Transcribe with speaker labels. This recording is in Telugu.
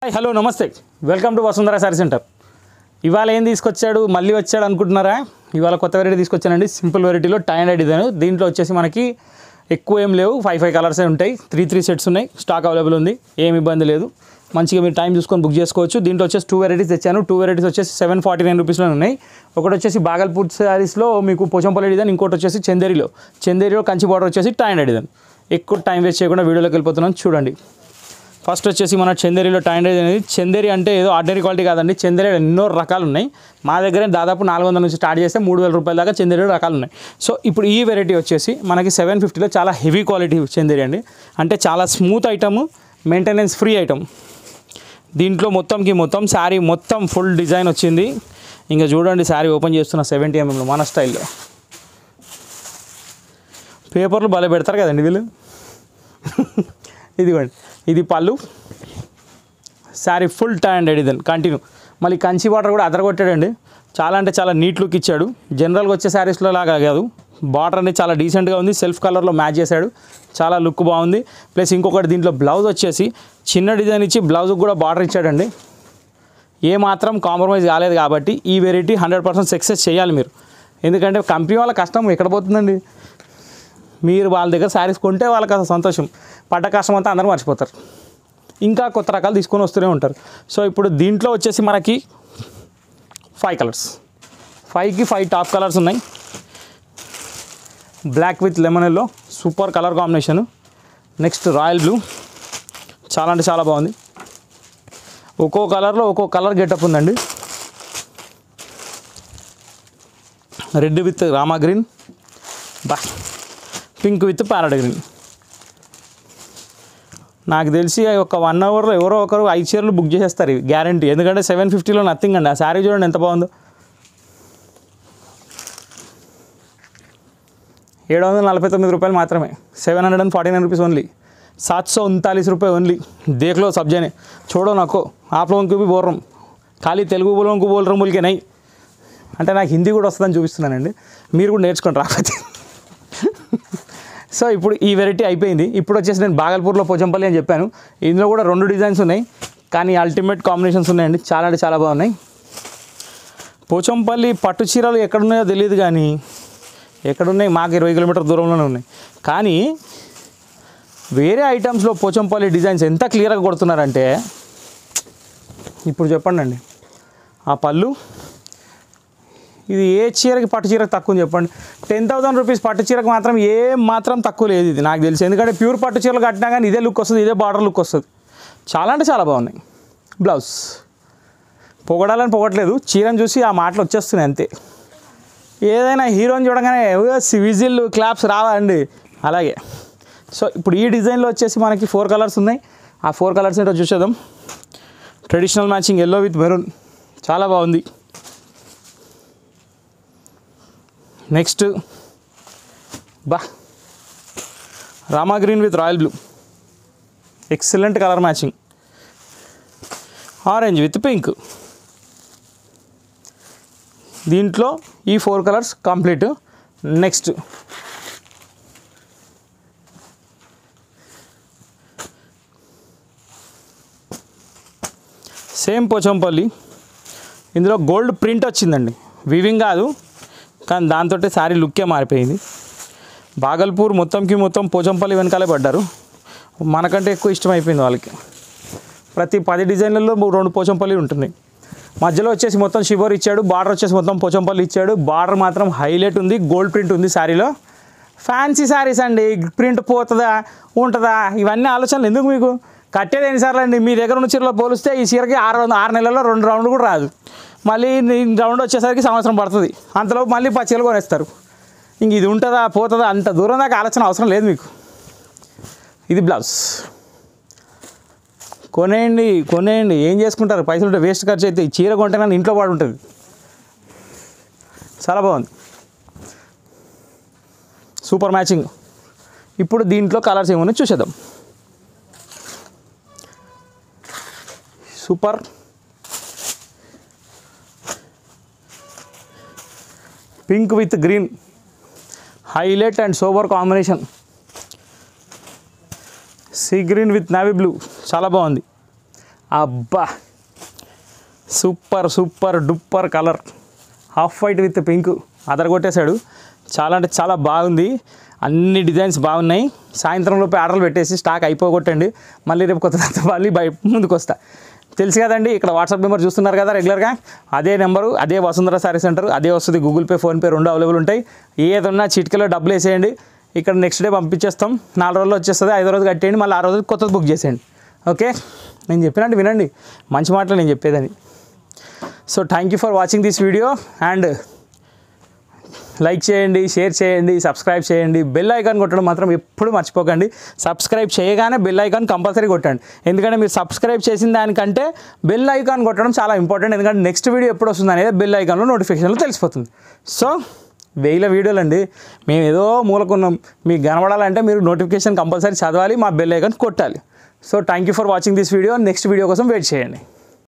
Speaker 1: హాయ్ హలో నమస్తే welcome to Vasundhara sari centre ఇవాళ ఏం తీసుకొచ్చాడు మళ్ళీ వచ్చాడు అనుకుంటున్నారా ఇవాళ కొత్త వెరైటీ తీసుకొచ్చానండి సింపుల్ వెరైటీలో టై అండ్ డిజైన్ దీంట్లో వచ్చేసి మనకి ఎక్కువ ఏం లేవు ఫైవ్ ఫైవ్ కలర్సే ఉంటాయి త్రీ త్రీ సెట్స్ ఉన్నాయి స్టాక్ అవైలబుల్ ఉంది ఏం ఇబ్బంది లేదు మంచిగా మీరు టైం చూసుకొని బుక్ చేసుకోవచ్చు దీంట్లో వచ్చేసి టూ వెరైటీస్ తెచ్చాను టూ వెరైటీస్ వచ్చేసి సెవెన్ ఫార్టీ నైన్ రూపీస్లో ఉన్నాయి ఒకటి వచ్చేసి బాగల్పూర్ శారీస్లో మీకు పోచంపల్లి డిజైన్ ఇంకోటి వచ్చేసి చందేరిలో చందేరిలో కంచి బార్డర్ వచ్చేసి టై అండ్ డిజైన్ ఎక్కువ టైం వేస్ట్ చేయకుండా వీడియోలోకి వెళ్ళిపోతున్నాను చూడండి ఫస్ట్ వచ్చేసి మన చందేరిలో టైండేజ్ అనేది చందేరి అంటే ఏదో ఆర్డినరీ క్వాలిటీ కాదండి చందేరి ఎన్నో రకాలు ఉన్నాయి మా దగ్గర దాదాపు నాలుగు వందల నుంచి స్టార్ట్ చేస్తే మూడు వేల రూపాయల దాకా చందేరి రకాలు ఉన్నాయి సో ఇప్పుడు ఈ వెరైటీ వచ్చేసి మనకి సెవెన్ ఫిఫ్టీలో చాలా హెవీ క్వాలిటీ చందేరి అండి అంటే చాలా smooth item maintenance free item దీంట్లో మొత్తంకి మొత్తం శారీ మొత్తం ఫుల్ డిజైన్ వచ్చింది ఇంకా చూడండి శారీ ఓపెన్ చేస్తున్న సెవెంటీ ఎంఎంలో మన స్టైల్లో పేపర్లు భలే పెడతారు కదండి వీళ్ళు ఇదిగోండి ఇది పళ్ళు శారీ ఫుల్ టై అండ్ ఇదని కంటిన్యూ మళ్ళీ కంచి వాటర్ కూడా అదరగొట్టాడండి చాలా అంటే చాలా నీట్ లుక్ ఇచ్చాడు జనరల్గా వచ్చే శారీస్లో లాగా కాదు బార్డర్ అనేది చాలా డీసెంట్గా ఉంది సెల్ఫ్ కలర్లో మ్యాచ్ చేశాడు చాలా లుక్ బాగుంది ప్లస్ ఇంకొకటి దీంట్లో బ్లౌజ్ వచ్చేసి చిన్న డిజైన్ ఇచ్చి బ్లౌజ్కి కూడా బార్డర్ ఇచ్చాడండి ఏ మాత్రం కాంప్రమైజ్ కాలేదు కాబట్టి ఈ వెరైటీ హండ్రెడ్ పర్సెంట్ సక్సెస్ చేయాలి మీరు ఎందుకంటే కంపెనీ వాళ్ళ కష్టం ఎక్కడ పోతుందండి మీరు వాళ్ళ దగ్గర శారీస్ కొంటే వాళ్ళకి అసలు సంతోషం పడ్డ కష్టం అంతా అందరూ మర్చిపోతారు ఇంకా కొత్త రకాలు తీసుకొని వస్తూనే ఉంటారు సో ఇప్పుడు దీంట్లో వచ్చేసి మనకి ఫైవ్ కలర్స్ ఫైవ్కి ఫైవ్ టాప్ కలర్స్ ఉన్నాయి black with lemon yellow super colour combination next royal blue చాలా అంటే చాలా బాగుంది ఒక్కో కలర్లో ఒక్కో కలర్ గెటప్ ఉందండి రెడ్ విత్ రామా గ్రీన్ బా పింక్ విత్ ప్యారడ్ గ్రీన్ నాకు తెలిసి ఒక వన్ అవర్లో ఎవరో ఒకరు ఐదు చీరలు బుక్ చేసేస్తారు ఇవి గ్యారంటీ ఎందుకంటే సెవెన్ ఫిఫ్టీలో నథింగ్ అండి ఆ శారీ చూడండి ఎంత బాగుందో ఏడు వందల నలభై తొమ్మిది రూపాయలు మాత్రమే seven hundred and forty nine rupees only सात सौ उनतालीस रुपये ओनली देख लो सब जने छोड़ो ना को आप लोगों को भी बोल रहा हूँ ఖాళీ తెలుగు లోगों को बोल रहा हूँ बोल के नहीं అంటే నాకు హిందీ కూడా వస్తుందని చూపిస్తున్నానండి మీరు కూడా నేర్చుకోండి రాకపోతే సో ఇప్పుడు ఈ వెరైటీ అయిపోయింది ఇప్పుడు వచ్చేసి నేను బాగల్పూర్లో పోచంపల్లి అని చెప్పాను ఇందులో కూడా రెండు డిజైన్స్ ఉన్నాయి కానీ అల్టిమేట్ కాంబినేషన్స్ ఉన్నాయండి చాలా అంటే చాలా బాగున్నాయి పోచంపల్లి పట్టు చీరలు ఎక్కడున్నాయో తెలియదు కానీ ఎక్కడున్నాయి మాకు ఇరవై కిలోమీటర్ దూరంలోనే ఉన్నాయి కానీ వేరే ఐటమ్స్లో పోచంపల్లి డిజైన్స్ ఎంత క్లియర్గా కొడుతున్నారంటే ఇప్పుడు చెప్పండి అండి ఆ పళ్ళు ఇది ఏ చీరకి పట్టు చీరకు తక్కువ ఉంది చెప్పండి టెన్ థౌసండ్ రూపీస్ పట్టు చీరకు మాత్రం ఏ మాత్రం తక్కువ లేదు ఇది నాకు తెలిసి ఎందుకంటే ప్యూర్ పట్టు చీరలు కట్టినా కానీ ఇదే లుక్ వస్తుంది ఇదే బార్డర్ లుక్ వస్తుంది చాలా అంటే చాలా బాగున్నాయి బ్లౌజ్ పొగడాలని పొగట్లేదు చీరను చూసి ఆ మాటలు వచ్చేస్తున్నాయి అంతే ఏదైనా హీరోని చూడగానే విజిల్ క్లాప్స్ రావా అండి అలాగే సో ఇప్పుడు ఈ డిజైన్లో వచ్చేసి మనకి ఫోర్ కలర్స్ ఉన్నాయి ఆ ఫోర్ కలర్స్ ఏంటో చూసేద్దాం traditional matching yellow with maroon చాలా బాగుంది నెక్స్ట్ బా rama green with royal blue excellent colour matching orange with pink దీంట్లో ఈ four colours complete next same Pochampally ఇందులో గోల్డ్ ప్రింట్ వచ్చిందండి వివింగ్ కాదు కానీ దాంతో శారీ లుక్కే మారిపోయింది బాగల్పూర్ మొత్తంకి మొత్తం పోచంపల్లి వెనకాలే పడ్డారు మనకంటే ఎక్కువ ఇష్టం అయిపోయింది వాళ్ళకి ప్రతి పది డిజైన్లలో మూడు రెండు పోచంపల్లి ఉంటున్నాయి మధ్యలో వచ్చేసి మొత్తం షివర్ ఇచ్చాడు బార్డర్ వచ్చేసి మొత్తం పోచంపల్లి ఇచ్చాడు బార్డర్ మాత్రం హైలైట్ ఉంది గోల్డ్ ప్రింట్ ఉంది శారీలో ఫ్యాన్సీ శారీస్ అండి ప్రింట్ పోతుందా ఉంటుందా ఇవన్నీ ఆలోచనలు ఎందుకు మీకు కట్టేది ఎన్నిసార్లు అండి మీ దగ్గర ఉన్న చీరలో పోలిస్తే ఈ చీరకి ఆరు వంద- ఆరు నెలల్లో రెండు రౌండ్లు కూడా రాదు మళ్ళీ నీ రౌండ్ వచ్చేసరికి సంవత్సరం పడుతుంది అంతలోపు మళ్ళీ పది చీరలు కొనేస్తారు ఇంక ఇది ఉంటుందా పోతుందా అంత దూరం దాకా ఆలోచన అవసరం లేదు మీకు ఇది బ్లౌజ్ కొనేయండి కొనేయండి ఏం చేసుకుంటారు పైసలు ఉంటే వేస్ట్ ఖర్చు అయితే ఈ చీర కొంటే నన్ను ఇంట్లో పాడు ఉంటుంది చాలా బాగుంది సూపర్ మ్యాచింగ్ ఇప్పుడు దీంట్లో కలర్స్ ఏమన్నా చూసేద్దాం super pink with green highlight and sober combination sea green with navy blue చాలా బాగుంది అబ్బా super super duper colour half white with pink అదర కొట్టేశాడు చాలా అంటే చాలా బాగుంది అన్ని డిజైన్స్ బాగున్నాయి సాయంత్రం లోపు ఆర్డర్లు పెట్టేసి స్టాక్ అయిపోగొట్టండి మళ్ళీ రేపు కొత్త కొత్త మళ్ళీ బయ ముందుకు వస్తా తెలుసు కదండి ఇక్కడ వాట్సాప్ నెంబర్ చూస్తున్నారు కదా రెగ్యులర్గా అదే నెంబరు అదే వసుంధర సారీ సెంటర్ అదే వస్తుంది గూగుల్ పే ఫోన్పే రెండు అవైలబుల్ ఉంటాయి ఏదన్నా చిటికలో డబ్బులు వేసేయండి ఇక్కడ నెక్స్ట్ డే పంపించేస్తాం నాలుగు రోజులు వచ్చేస్తుంది ఐదో రోజు కట్టేయండి మళ్ళీ ఆ రోజు కొత్తది బుక్ చేసేయండి ఓకే నేను చెప్పినట్టు వినండి మంచి మాటలు నేను చెప్పేదని so thank you for watching this video and like చేయండి షేర్ చేయండి సబ్స్క్రైబ్ చేయండి బెల్ ఐకాన్ కొట్టడం మాత్రం ఎప్పుడు మర్చిపోకండి సబ్స్క్రైబ్ చేయగానే బెల్ ఐకాన్ కంపల్సరీ కొట్టండి ఎందుకంటే మీరు సబ్స్క్రైబ్ చేసిన దానికంటే బెల్ ఐకాన్ కొట్టడం చాలా ఇంపార్టెంట్ ఎందుకంటే నెక్స్ట్ వీడియో ఎప్పుడు వస్తుంది అనేది బెల్ ఐకాన్లో నోటిఫికేషన్లో తెలిసిపోతుంది సో వేల వీడియోలు అండి మేము ఏదో మూలకున్నాం మీకు కనబడాలంటే మీరు నోటిఫికేషన్ కంపల్సరీ చదవాలి మా బెల్ ఐకాన్ కొట్టాలి so thank you for watching this video next video కోసం వెయిట్ చేయండి